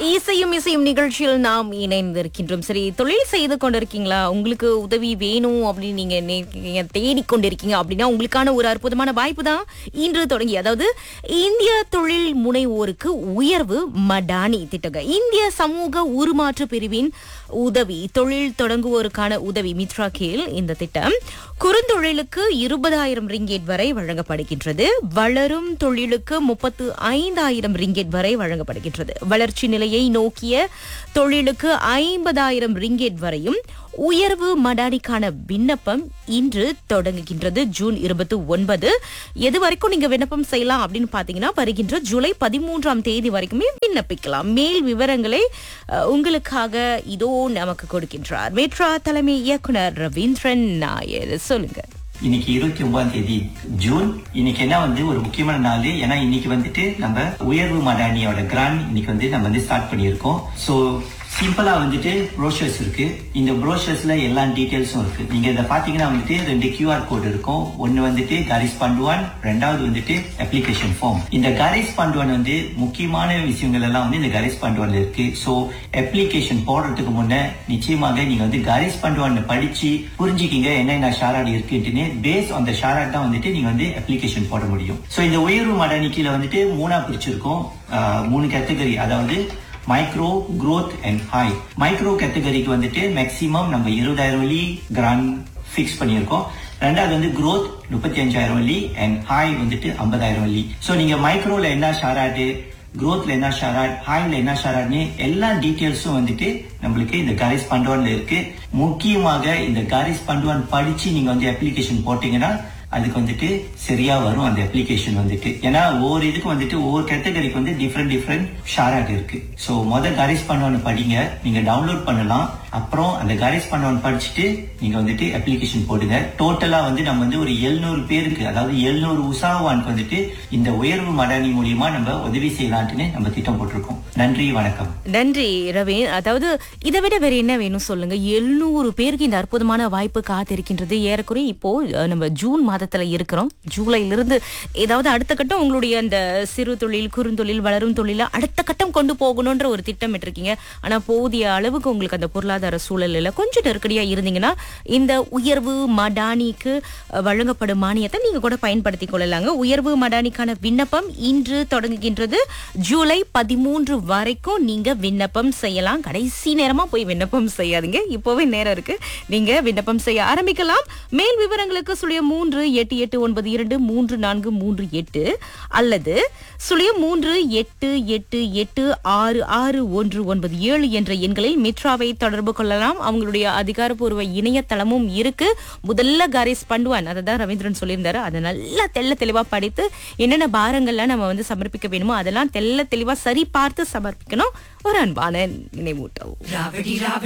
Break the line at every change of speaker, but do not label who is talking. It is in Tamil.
இசையும் இசையும் நிகழ்ச்சியில் நாம் இணைந்திருக்கின்றோம் சரி தொழில் செய்து கொண்டிருக்கீங்களா உங்களுக்கு உதவி வேணும் அப்படின்னு நீங்க நீங்க தேடிக்கொண்டிருக்கீங்க அப்படின்னா உங்களுக்கான ஒரு அற்புதமான வாய்ப்பு தான் இன்று தொடங்கி அதாவது இந்திய தொழில் முனைவோருக்கு உயர்வு மடானி திட்டங்க இந்திய சமூக உருமாற்று பிரிவின் உதவி தொழில் தொடங்குவோருக்கான உதவி மித்ரா கேல் இந்த திட்டம் குறுந்தொழிலுக்கு இருபதாயிரம் ரிங்கெட் வரை வழங்கப்படுகின்றது வளரும் தொழிலுக்கு முப்பத்து ஐந்தாயிரம் ரிங்கெட் வரை வழங்கப்படுகின்றது வளர்ச்சி நிலையை நோக்கிய தொழிலுக்கு ஐம்பதாயிரம் ரிங்கெட் வரையும் உயர்வு மடானிக்கான விண்ணப்பம் இன்று தொடங்குகின்றது ஜூன் இருபத்தி ஒன்பது எது வரைக்கும் நீங்க விண்ணப்பம் செய்யலாம் அப்படின்னு பாத்தீங்கன்னா வருகின்ற ஜூலை பதிமூன்றாம் தேதி வரைக்குமே விண்ணப்பிக்கலாம் மேல் விவரங்களை அஹ், உங்களுக்காக இதோ நமக்கு கொடுக்கின்றார் மெட்ரா தலைமை இயக்குனர் ரவீந்திரன் நாயர் சொல்லுங்க
இன்னைக்கு இருபத்தி ஒன்பதாம் தேதி ஜூன் இன்னைக்கு என்ன வந்து ஒரு முக்கியமான நாள் ஏன்னா இன்னைக்கு வந்துட்டு நம்ம உயர்வு மடானியோட கிராண்ட் இன்னைக்கு வந்து நம்ம வந்து ஸ்டார்ட் பண்ணியிருக்கோம் சோ சிம்பிளா வந்துட்டு ப்ரோஷர்ஸ் இருக்கு இந்த ப்ரோஷர்ஸ்ல எல்லா டீடைல்ஸும் இருக்கு நீங்க இதை பாத்தீங்கன்னா வந்துட்டு ரெண்டு கியூஆர் கோட் இருக்கும் ஒன்னு வந்துட்டு காரிஸ் பண்டுவான் ரெண்டாவது வந்துட்டு அப்ளிகேஷன் ஃபார்ம் இந்த காரிஸ் பண்டுவான் வந்து முக்கியமான விஷயங்கள் எல்லாம் வந்து இந்த காரிஸ் பண்டுவான்ல இருக்கு சோ அப்ளிகேஷன் போடுறதுக்கு முன்ன நிச்சயமாக நீங்க வந்து காரிஸ் பண்டுவான் படிச்சு புரிஞ்சுக்கிங்க என்னென்ன ஷாராட் இருக்குன்ட்டுன்னு பேஸ் அந்த ஷாராட் தான் வந்துட்டு நீங்க வந்து அப்ளிகேஷன் போட முடியும் சோ இந்த உயர்வு மடனிக்கில வந்துட்டு மூணா பிரிச்சிருக்கோம் ஆஹ் மூணு கேட்டகரி அதாவது micro growth and high micro கேட்டகரிக்கு வந்துட்டு மேக்ஸிமம் நம்ம இருபதாயிரம் வழி கிராண்ட் ஃபிக்ஸ் பண்ணியிருக்கோம் ரெண்டாவது வந்து growth முப்பத்தி அஞ்சாயிரம் வள்ளி அண்ட் ஹாய் வந்துட்டு ஐம்பதாயிரம் வள்ளி ஸோ நீங்க மைக்ரோல என்ன ஷாராட்டு growthல என்ன ஷாராட் ஹாய்ல என்ன ஷாராட்னு எல்லா டீட்டெயில்ஸும் வந்துட்டு நம்மளுக்கு இந்த காரிஸ் பண்டுவான்ல இருக்கு முக்கியமாக இந்த காரிஸ் பண்டுவான் படிச்சு நீங்க வந்து அப்ளிகேஷன் போட்டீங்கன்னா அதுக்கு வந்துட்டு சரியா வரும் அந்த அப்ளிகேஷன் வந்துட்டு ஏன்னா ஒவ்வொரு இதுக்கு வந்துட்டு ஒவ்வொரு கேட்டகரிக்கு வந்து டிஃப்ரெண்ட் டிஃப்ரெண்ட் ஷாராக் இருக்கு ஸோ முதல் காரிஸ் பண்ணவன் படிங்க நீங்க டவுன்லோட் பண்ணலாம் அப்புறம் அந்த காரிஸ் பண்ணவன் படிச்சுட்டு நீங்க வந்துட்டு அப்ளிகேஷன் போடுங்க டோட்டலா வந்து நம்ம வந்து ஒரு எழுநூறு பேருக்கு அதாவது எழுநூறு உசாவானுக்கு வந்துட்டு இந்த உயர்வு மடானி மூலியமா நம்ம உதவி செய்யலான்ட்டுன்னு நம்ம திட்டம் போட்டிருக்கோம் நன்றி வணக்கம்
நன்றி ரவி அதாவது இதை விட வேற என்ன வேணும் சொல்லுங்க எழுநூறு பேருக்கு இந்த அற்புதமான வாய்ப்பு காத்திருக்கின்றது ஏறக்குறைய இப்போ அஹ், நம்ம ஜூன் மாதத்துல இருக்கிறோம் ஜூலைல இருந்து ஏதாவது அடுத்த கட்டம் உங்களுடைய அந்த சிறு தொழில் குறுந்தொழில் வளரும் தொழில அடுத்த கட்டம் கொண்டு போகணும்ன்ற ஒரு திட்டம் இருக்கீங்க ஆனா போதிய அளவுக்கு உங்களுக்கு அந்த பொருளாதார சூழல்ல கொஞ்சம் நெருக்கடியா இருந்தீங்கன்னா இந்த உயர்வு மடானிக்கு அஹ், வழங்கப்படும் மானியத்தை நீங்க கூட பயன்படுத்திக் கொள்ளலாங்க உயர்வு மடானிக்கான விண்ணப்பம் இன்று தொடங்குகின்றது ஜூலை பதிமூன்று வரைக்கும் நீங்க விண்ணப்பம் செய்யலாம் கடைசி நேரமா போய் விண்ணப்பம் செய்யாதீங்க இப்போவே நேரம் இருக்கு நீங்க விண்ணப்பம் செய்ய ஆரம்பிக்கலாம் மேல் விவரங்களுக்கு சுழிய மூன்று எட்டு எட்டு ஒன்பது இரண்டு மூன்று நான்கு மூன்று எட்டு அல்லது சுழிய மூன்று எட்டு எட்டு எட்டு ஆறு ஆறு ஒன்று ஒன்பது ஏழு என்ற எண்களில் மித்ராவை தொடர்பு கொள்ளலாம் அவங்களுடைய அதிகாரப்பூர்வ இணையதளமும் இருக்கு முதல்ல காரிஸ் பண்டுவான் அதை தான் ரவீந்திரன் சொல்லியிருந்தாரு அதை நல்லா தெள்ள தெளிவா படித்து என்னென்ன பாரங்கள்லாம் நம்ம வந்து சமர்ப்பிக்க வேணுமோ அதெல்லாம் தெள்ள தெளிவா சரி பார்த்து சமர்ப்பிக்கணும் ஒரு அன்பான நினைவூட்டவும்